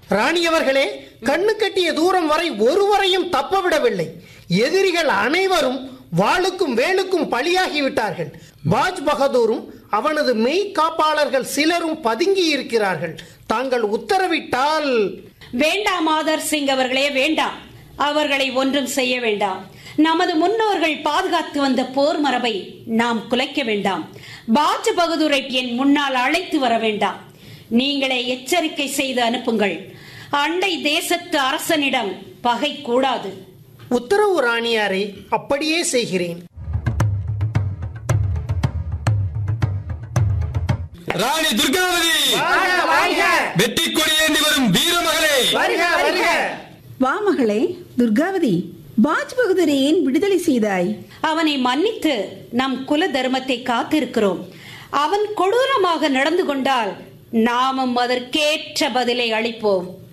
ராணியவர்களே கண்ணு கட்டிய தூரம் வரை ஒருவரையும் தப்ப விடவில்லை எதிரிகள் அனைவரும் வாளுக்கும் வேலுக்கும் பலியாகிவிட்டார்கள் பாஜ் பகதூரும் அவனது மெய் காப்பாளர்கள் சிலரும் பதுங்கி இருக்கிறார்கள் தாங்கள் உத்தரவிட்டால் வேண்டாம் ஆதர் சிங் அவர்களே வேண்டாம் அவர்களை ஒன்றும் செய்ய வேண்டாம் நமது முன்னோர்கள் பாதுகாத்து வந்த போர் மரபை நாம் குலைக்க வேண்டாம் பாஜ பகதூரை என் முன்னால் அழைத்து வர வேண்டாம் நீங்களே எச்சரிக்கை செய்து அனுப்புங்கள் அண்டை தேசத்து அரசனிடம் பகை கூடாது உத்தரவு ராணியாரே அப்படியே செய்கிறேன் ராணி துர்காவதி வெற்றி கொடியேந்தி வரும் வீரமகளே வா மகளே துர்காவதி பாஜ் பகதூரை ஏன் விடுதலை செய்தாய் அவனை மன்னித்து நம் குல தர்மத்தை காத்திருக்கிறோம் அவன் கொடூரமாக நடந்து கொண்டால் நாமும் அதற்கேற்ற பதிலை அளிப்போம்